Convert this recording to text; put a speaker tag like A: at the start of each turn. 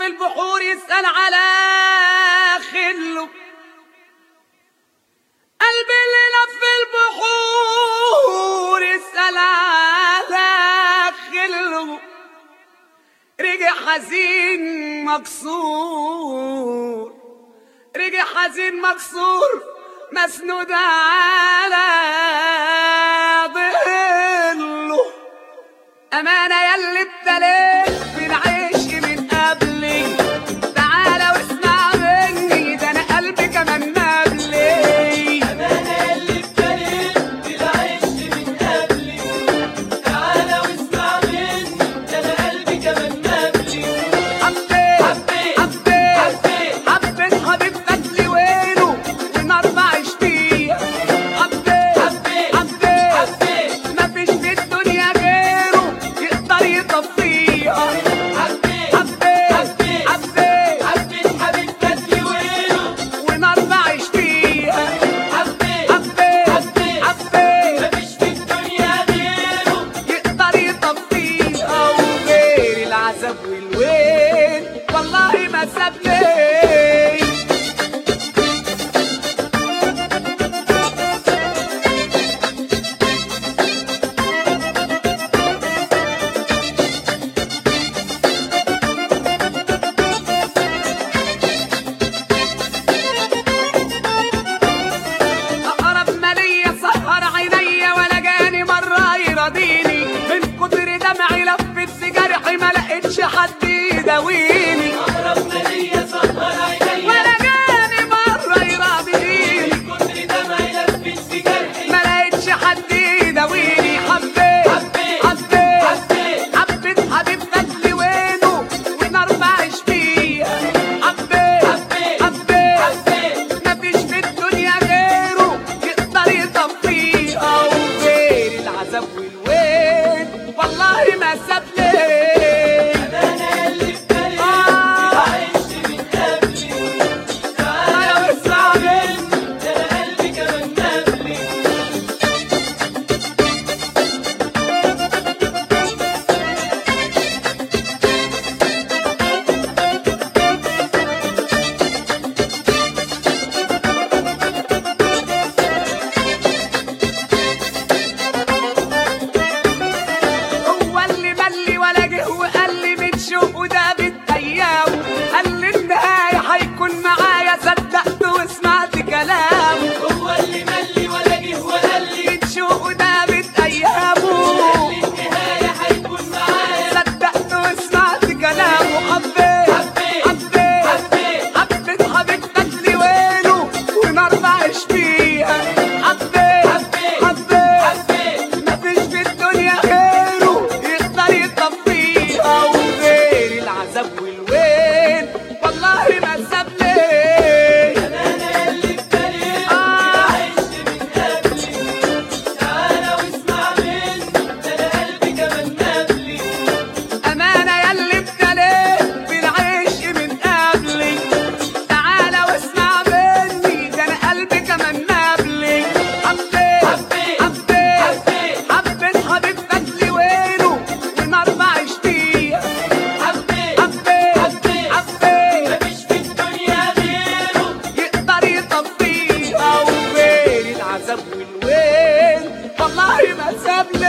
A: في البحور يسأل على خله قلبي اللي لف في البحور يسأل على خله رجع حزين مكسور رجع حزين مكسور مسنود على ظله أمانة يلي ابتليت بالعيش من قبلي تعالى واسمع مني ده أنا قلبي كمان مبلي
B: أمانة يلي ابتليت بالعيش من قبلي تعالى واسمع مني ده أنا قلبي كمان مبلي
A: حبيت
B: حبيت
A: حبيت
B: حبيت
A: حبيت حبيبتك لوينه ونار بعيش فيها حبيت
B: حبيت
A: حبيت
B: حبيت
A: مفيش في الدنيا غيره يقدر يطفيها
B: حبيت
A: حبيت
B: حبيت
A: حبيت
B: حبيت حبيبتك لوينه
A: ونار بعيش فيها
B: حبيت
A: حبيت
B: حبيت
A: حبيت
B: مفيش في الدنيا غيره
A: يقدر يطفيها وغير العذاب والويل والله ما سابني أقرب ما ليا سهر عينيا ولا جاني مرة يراضيني من كتر دمعي لفت في جرحي ما لقيتش حد يداويني
B: أقرب ما ليا سهر عينيا
A: ولا جاني مرة يراضيني
B: كتر دمعي لفت في جرحي
A: ما لقيتش حد يداويني حبيت
B: حبيت
A: حبيت
B: حبيت
A: حبيت حبيبتك لوينه ونار بعيش فيها حبيت
B: حبيت
A: حبيت
B: حبيت
A: مفيش في الدنيا غيره يقدر يطفيها وغير العذاب والويل والله ما سابني
B: أمانة يلي ابتليت
A: آه.
B: بالعيش من قبلي تعالى واسمع مني ده أنا قلبي كمان مبلي
A: هو اللي ملي ولا جه وقال لي من شوقه ده بالأيام قال لي النهاية هيكون معايا صدقت وسمعت كلامه
B: هو اللي ملي ولا جه وقال لي
A: من شوقه ده بأيامه
B: النهاية هيكون معايا
A: صدقت وسمعت كلامه حبيت
B: حبيت
A: حبيت
B: حبيت
A: حبيت حبيبتك لوينه ونار بعيش فيها حبيت
B: حبيت
A: حبيت
B: حبيت
A: مفيش في الدنيا غيره يقدر يطفيها وغير العذاب والويل والله ما سابني
B: أمانة يلي ابتليت
A: آه.
B: بالعيش من قبلي تعالى واسمع مني ده أنا قلبي كمان مبلي
A: أمانة يلي ابتليت بالعيش من قبلي تعالى واسمع مني ده أنا قلبي كمان مبلي حبيت
B: حبيت
A: حبيت
B: حبيت
A: حبيت حبيبتك لوينه ونار بعيش فيها
B: حبيت
A: حبيت
B: حبيت
A: حبيت
B: مفيش في الدنيا غيره
A: يقدر يطفيها وغير العذاب والويل والله ما سابني